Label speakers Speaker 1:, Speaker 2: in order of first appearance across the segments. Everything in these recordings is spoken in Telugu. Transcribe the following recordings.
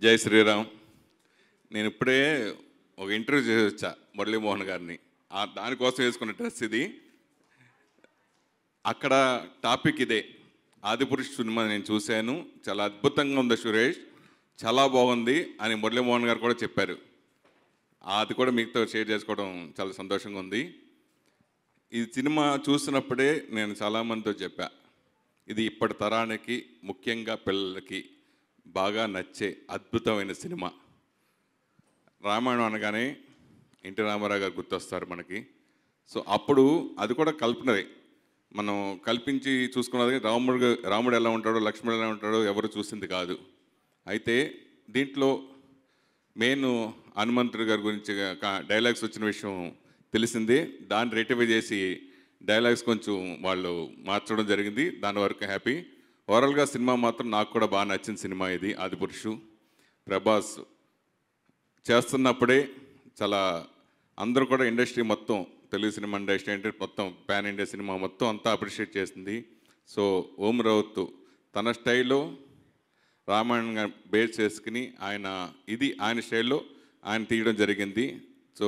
Speaker 1: జై శ్రీరామ్ నేను ఇప్పుడే ఒక ఇంటర్వ్యూ చేసి వచ్చా మురళీమోహన్ గారిని ఆ దానికోసం వేసుకున్న డ్రెస్ ఇది అక్కడ టాపిక్ ఇదే ఆదిపురుష్ సినిమా నేను చూశాను చాలా అద్భుతంగా ఉంది సురేష్ చాలా బాగుంది అని మురళీమోహన్ గారు కూడా చెప్పారు అది కూడా మీతో షేర్ చేసుకోవడం చాలా సంతోషంగా ఉంది ఈ సినిమా చూసినప్పుడే నేను చాలామందితో చెప్పా ఇది ఇప్పటి తరానికి ముఖ్యంగా పిల్లలకి బాగా నచ్చే అద్భుతమైన సినిమా రామాయణం అనగానే ఎన్టీ రామారావు గారు గుర్తొస్తారు మనకి సో అప్పుడు అది కూడా కల్పనదే మనం కల్పించి చూసుకున్నది రాముడు గా- రాముడు ఎలా ఉంటాడో లక్ష్మణుడు ఎలా ఉంటాడో ఎవరు చూసింది కాదు అయితే దీంట్లో మెయిన్ హనుమంతుడి గారి గురించి డైలాగ్స్ వచ్చిన విషయం తెలిసిందే దాన్ని రెటిఫై చేసి డైలాగ్స్ కొంచెం వాళ్ళు మార్చడం జరిగింది దాని వరకు హ్యాపీ ఓవరాల్గా సినిమా మాత్రం నాకు కూడా బాగా నచ్చిన సినిమా ఇది ఆదిపురుషు ప్రభాస్ చేస్తున్నప్పుడే చాలా అందరూ కూడా ఇండస్ట్రీ మొత్తం తెలుగు సినిమా ఇండస్ట్రీ అంటే మొత్తం పాన్ ఇండియా సినిమా మొత్తం అంతా అప్రిషియేట్ చేసింది సో ఓం రౌత్ తన స్టైల్లో రామాయణ బేస్ చేసుకుని ఆయన ఇది ఆయన స్టైల్లో ఆయన తీయడం జరిగింది సో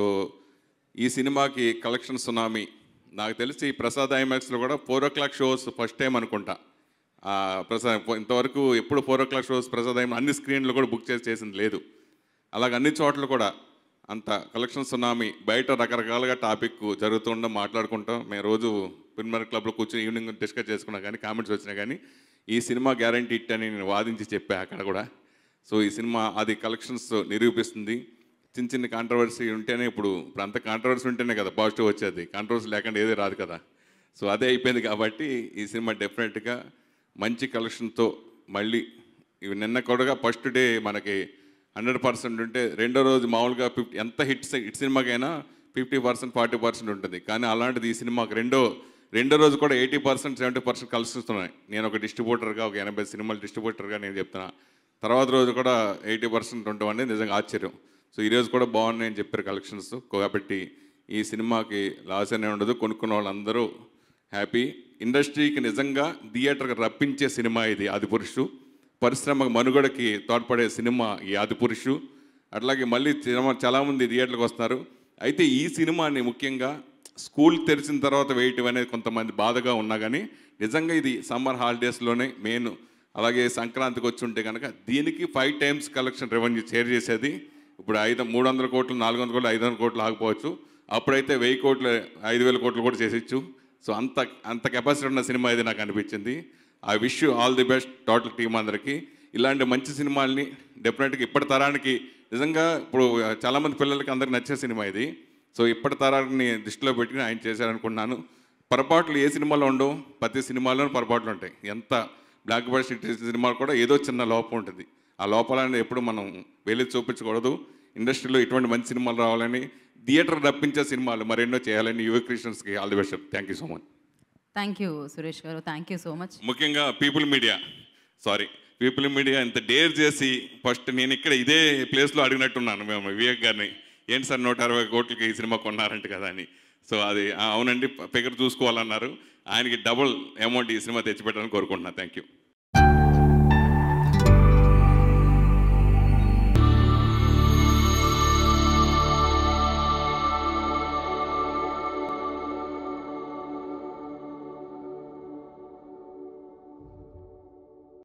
Speaker 1: ఈ సినిమాకి కలెక్షన్ సునామీ నాకు తెలిసి ప్రసాద్ ఐమాక్స్లో కూడా four o'clock shows first time అనుకుంటా ఆ, ప్రసాద్ ఇంతవరకు ఎప్పుడు four o'clock shows Prasad IMAX అన్ని స్క్రీన్లు కూడా బుక్ చేసి చేసింది లేదు అలాగ అన్ని చోట్ల కూడా అంత కలెక్షన్ సునామీ బయట రకరకాలుగా టాపిక్ జరుగుతుండడం మాట్లాడుకుంటాం మేము రోజు పిన్మర్ క్లబ్లో కూర్చొని ఈవినింగ్ డిస్కస్ చేసుకున్నా కానీ కామెంట్స్ వచ్చినా కానీ ఈ సినిమా గ్యారంటీ ఇట్ అని నేను వాదించి చెప్పా అక్కడ కూడా సో ఈ సినిమా అది కలెక్షన్స్ నిరూపిస్తుంది చిన్న చిన్న కాంట్రవర్సీ ఉంటేనే ఇప్పుడు ఇప్పుడు అంత కాంట్రవర్సీ ఉంటేనే కదా పాజిటివ్ వచ్చేది కాంట్రవర్సీ లేకుండా ఏది రాదు కదా సో అదే అయిపోయింది కాబట్టి ఈ సినిమా డెఫినెట్గా మంచి కలెక్షన్తో మళ్ళీ ఇవి నిన్న కూడా ఫస్ట్ డే మనకి హండ్రెడ్ పర్సెంట్ ఉంటే రెండో రోజు మామూలుగా ఫిఫ్టీ ఎంత హిట్ హిట్ సినిమాకైనా ఫిఫ్టీ పర్సెంట్ ఫార్టీ పర్సెంట్ ఉంటుంది కానీ అలాంటిది ఈ సినిమాకి రెండో రెండో రోజు కూడా ఎయిటీ పర్సెంట్ సెవెంటీ పర్సెంట్ కలుస్తున్నాయి నేను ఒక డిస్ట్రిబ్యూటర్గా ఒక ఎనభై సినిమాల డిస్ట్రిబ్యూటర్గా నేను చెప్తున్నా తర్వాత రోజు కూడా ఎయిటీ పర్సెంట్ ఉండడం అనేది నిజంగా ఆశ్చర్యం సో ఈ రోజు కూడా బాగున్నాయని చెప్పారు కలెక్షన్స్ కాబట్టి ఈ సినిమాకి లాస్ అనే ఉండదు కొనుక్కున్న వాళ్ళందరూ హ్యాపీ ఇండస్ట్రీకి నిజంగా థియేటర్కి రప్పించే సినిమా ఇది ఆదిపురుషు పరిశ్రమ మనుగడకి తోడ్పడే సినిమా ఈ ఆదిపురుషు అట్లాగే మళ్ళీ సినిమా చాలామంది థియేటర్కి వస్తారు అయితే ఈ సినిమాని ముఖ్యంగా స్కూల్ తెరిచిన తర్వాత వేయటం అనేది కొంతమంది బాధగా ఉన్నా కానీ నిజంగా ఇది సమ్మర్ హాలిడేస్లోనే మెయిన్ అలాగే సంక్రాంతికి వచ్చి ఉంటే కనుక దీనికి five times collection revenue share చేసేది ఇప్పుడు ఐదు మూడు వందల కోట్లు నాలుగు వందల కోట్లు ఐదు వందల కోట్లు ఆగిపోవచ్చు అప్పుడైతే వెయ్యి కోట్లు ఐదు వేల కోట్లు కూడా చేసేచ్చు సో అంత అంత కెపాసిటీ ఉన్న సినిమా ఇది నాకు అనిపించింది I wish all the best total team అందరికీ ఇలాంటి మంచి సినిమాల్ని డెఫినెట్గా ఇప్పటి తరానికి నిజంగా ఇప్పుడు చాలామంది పిల్లలకి అందరికి నచ్చే సినిమా ఇది సో ఇప్పటి తరాన్ని దృష్టిలో పెట్టుకుని ఆయన చేశారనుకున్నాను పొరపాట్లు ఏ సినిమాలో ఉండవు ప్రతి సినిమాలోనూ పొరపాట్లు ఉంటాయి ఎంత బ్లాక్ బస్టర్ సినిమాలు కూడా ఏదో చిన్న లోపం ఉంటుంది ఆ లోపాలని ఎప్పుడు మనం వెళ్ళి చూపించకూడదు ఇండస్ట్రీలో ఇటువంటి మంచి సినిమాలు రావాలని థియేటర్ రప్పించే సినిమాలు మరెన్నో చేయాలని యువ క్రిస్టియన్స్కి all the best thank you so much
Speaker 2: thank you Suresh garu thank you so much
Speaker 1: ముఖ్యంగా people media sorry people media ఇంత డేర్ చేసి ఫస్ట్ నేను ఇక్కడ ఇదే ప్లేస్లో అడిగినట్టున్నాను మేము వివేక్ గారిని ఏంటి సార్ నూట అరవై కోట్లకి ఈ సినిమా కొన్నారంట కదా అని సో అది "ఆ, అవునండి ఫిగర్ చూసుకోవాలన్నారు ఆయనకి డబుల్ అమౌంట్ ఈ సినిమా తెచ్చిపెట్టాలని కోరుకుంటున్నాను థ్యాంక్ యూ